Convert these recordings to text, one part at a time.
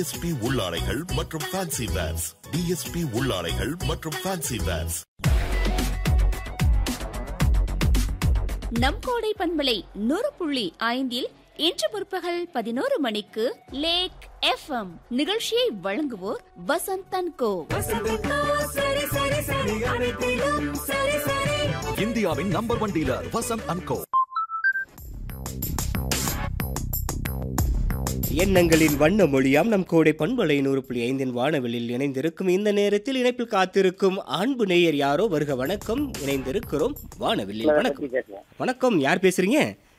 DSP உள்ளாடைகள் மற்றும் fancy verse DSP உள்ளாடைகள் மற்றும் fancy verse நம் கோடை பண்பலை நூறு புள்ளி ஐந்தில் இன்று முற்பகல் பதினோரு மணிக்கு லேக் எஃப்எம் நிகழ்ச்சியை வழங்குவோர் வசந்தன் கோ இந்தியாவின் number one dealer Vasanth and co எண்ணங்களின் வண்ண மொழியாம் நம் கோடை பண்பலை நூறு புள்ளி ஐந்தின் வானவெளியில் இணைந்திருக்கும் இந்த நேரத்தில் இணைப்பில் காத்திருக்கும் அன்பு நேயர் யாரோ வருக வணக்கம் இணைந்திருக்கிறோம் வானவெளியில் வணக்கம் வணக்கம் யார் பேசுறீங்க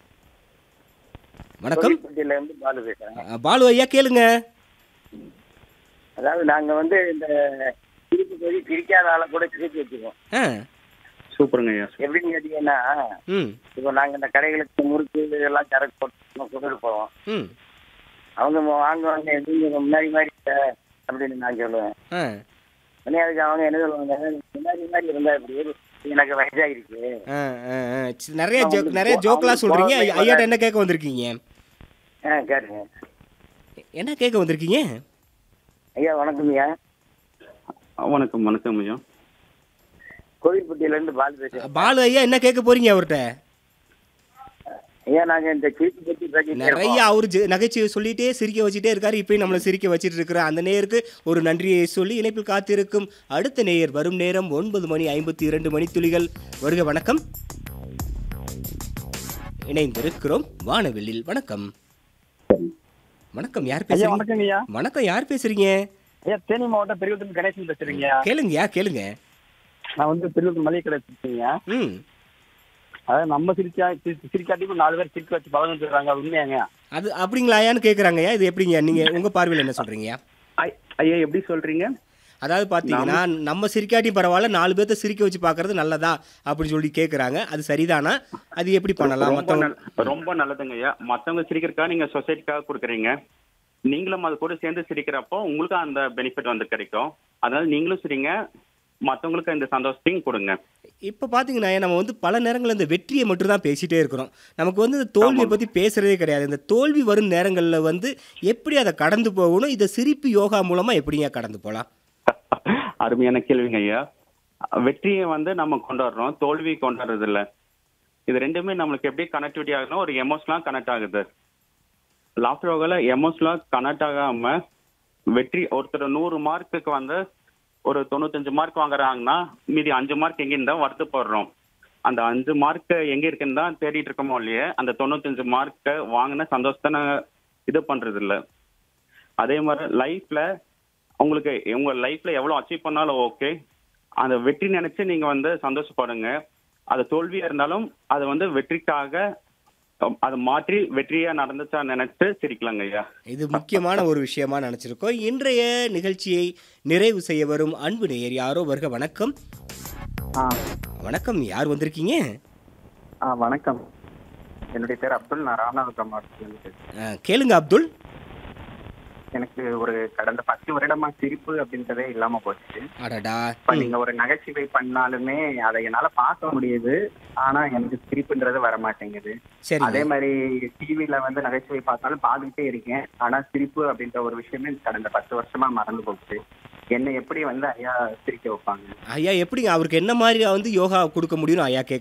வணக்கம் கோவில்பட்டியில இருந்து பாலு பேசுறேன் அ, பாலு ஐயா கேளுங்க அதாவது நாங்க வந்து இந்த சிரிப்பு போய் சிரிக்காத ஆளை கூட சிரிச்சு வச்சுக்குவோம் ஆ சூப்பருங்க ஐயா எப்படின்னு கேட்டீங்கன்னா ம் இப்போ நாங்க இந்த கடைகளுக்கு முறுக்கு இதெல்லாம் சரக்கு போட்டு கொண்டுட்டு போவோம் ம் அவங்க மு- வாங்குவாங்க நீங்க முன்னாடி மாதிரி இல்ல அப்படின்னு நான் சொல்லுவேன் ஆ உடனே அதுக்கு அவங்க என்ன சொல்லுவாங்க முன்னாடி மாதிரி இருந்தா இப்படி எனக்கு வயசாகிருக்கு ஆ, ஆ, ஆ. சி- நிறைய ஜோக் நிறைய ஜோக்கெலாம் சொல்றீங்க ஐயா- ஐயாட்ட என்ன கேட்க வந்திருக்கீங்க ஆ கேட்டுங்க என்ன கேட்க வந்திருக்கீங்க ஐயா வணக்கம் ஐயா வணக்கம் வணக்கம் ஐயா கோவில்பட்டியில இருந்து பாலு பேசுறேன் பாலு ஐயா என்ன கேட்க போறீங்க அவர்கிட்ட ஐயா நாங்க இந்த சிரிப்பு பத்தி பேசிட்டு நிறைய இருக்கோம். அவரு ஜெ- நகைச்சுவை சொல்லிட்டே சிரிக்க வச்சுட்டே இருக்காரு இப்பயும் நம்மளை சிரிக்க வச்சிட்டு இருக்கிற அந்த நேயருக்கு ஒரு நன்றியை சொல்லி இணைப்பில் காத்திருக்கும் அடுத்த நேயர் வரும் நேரம் ஒன்பது மணி ஐம்பத்தி இரண்டு மணித்துளிகள் வருக வணக்கம் இணைந்திருக்கிறோம் வானவெளியில் வணக்கம் வணக்கம் யார் ஐயா பேசுறீங்க வணக்கம் ஐயா வணக்கம் யார் பேசுறீங்க ஐயா தேனி மாவட்டம் பெரியகுளம் கணேசன் பேசுறீங்க கேளுங்கயா கேளுங்க நான் வந்து பெரியகுளம் மளிகை கடை வச்சிருக்கீங்க ம் அதாவது நம்ம சிரிச்சா சிரி- சிரிக்காட்டிக்கும் நாலு பேர் சிரிக்க வச்சு பழகம் சொல்றாங்க அது உண்மையாங்க அது அப்படிங்களாயான்னு கேட்குறாங்கய்யா இது எப்படிங்க நீங்க உங்க பார்வையில் என்ன சொல்றீங்கய்யா ஐ- ஐயா எப்படி சொல்றீங்க அதாவது பார்த்தீங்கன்னா நம்ம சிரிக்காட்டியும் பரவாயில்ல நாலு பேர்த்த சிரிக்க வச்சு பார்க்கறது நல்லதா அப்படின்னு சொல்லி கேட்குறாங்க அது சரிதானா அது எப்படி பண்ணலாம் ரொம்ப மற்றவங்க நல்ல- ரொம்ப நல்லதுங்க ஐயா மத்தவங்க சிரிக்கிறக்கா நீங்க சொசைட்டிக்காக கொடுக்குறீங்க நீங்களும் அது கூட சேர்ந்து சிரிக்கிறப்போ உங்களுக்கும் அந்த பெனிஃபிட் வந்து கிடைக்கும் அதனால நீங்களும் சிரிங்க மத்தவங்களுக்கு இந்த சந்தோஷத்தையும் கொடுங்க இப்போ பார்த்தீங்கன்னா நம்ம வந்து பல நேரங்களில் இந்த வெற்றியை மட்டும் தான் பேசிட்டே இருக்கிறோம் நமக்கு வந்து இந்த தோல்வியை பற்றி பேசுறதே கிடையாது இந்த தோல்வி வரும் நேரங்களில் வந்து எப்படி அதை கடந்து போகணும் இதை சிரிப்பு யோகா மூலமாக எப்படிங்க கடந்து போகலாம் அருமையான கேள்விங்க ஐயா வெற்றியை வந்து நம்ம கொண்டாடுறோம் தோல்வி கொண்டாடுறது இல்ல இது ரெண்டுமே நம்மளுக்கு எப்படி கனெக்டிவிட்டி ஆகுதுன்னா ஒரு எமோஷனலா கனெக்ட் ஆகுது லாஃப்டர் யோகால எமோஷனலா கனெக்ட் ஆகாம வெற்றி ஒருத்தர் நூறு மார்க்குக்கு வந்து ஒரு தொண்ணூத்தஞ்சு மார்க் வாங்குறாங்கன்னா மீதி அஞ்சு மார்க் எங்க இருந்தா வருத்தப்படுறோம் அந்த அஞ்சு மார்க் எங்க இருக்குன்னு தான் தேடிட்டு இருக்கோமோ இல்லையே அந்த தொண்ணூத்தஞ்சு மார்க்கை வாங்கின சந்தோஷத்தை நான் இது பண்றது இல்ல அதே மாதிரி லைஃப்ல உங்களுக்கு உங்க லைஃப்ல எவ்வளவு அச்சீவ் பண்ணாலும் ஓகே அந்த வெற்றி நினைச்சு நீங்க வந்து சந்தோஷப்படுங்க அது தோல்வியா இருந்தாலும் அது வந்து வெற்றிக்காக அஹ், அதை மாற்றி வெற்றியா நடந்துச்சா நினைச்சு சிரிக்கலாங்க ஐயா இது முக்கியமான ஒரு விஷயமா நினச்சிருக்கோம் இன்றைய நிகழ்ச்சியை நிறைவு செய்ய வரும் அன்பு நேயர் யாரோ வருக வணக்கம் ஆ வணக்கம் யார் வந்திருக்கீங்க ஆ வணக்கம் என்னுடைய பேர் அப்துல் நான் ராமநாதபுரம் மாவட்டத்திலிருந்து பேசுறேன். அஹ், கேளுங்க அப்துல் எனக்கு ஒரு கடந்த பத்து வருடமா சிரிப்பு அப்படின்றதே இல்லாம போச்சு அடடா இப்ப ம். நீங்க ஒரு நகைச்சுவை பண்ணாலுமே அதை என்னால பார்க்க முடியுது ஆனா எனக்கு சிரிப்புன்றது வர மாட்டேங்குது சரிங்க அதே மாதிரி டிவில வந்து நகைச்சுவை பார்த்தாலும் பார்த்துக்கிட்டே இருக்கேன் ஆனா சிரிப்பு அப்படின்ற ஒரு விஷயமே கடந்த பத்து வருஷமா மறந்து போச்சு என்னை எப்படி வந்து ஐயா சிரிக்க வைப்பாங்க ஐயா எப்படிங்க அவருக்கு என்ன மாதிரி வந்து யோகா கொடுக்க முடியும்னு ஐயா கேட்க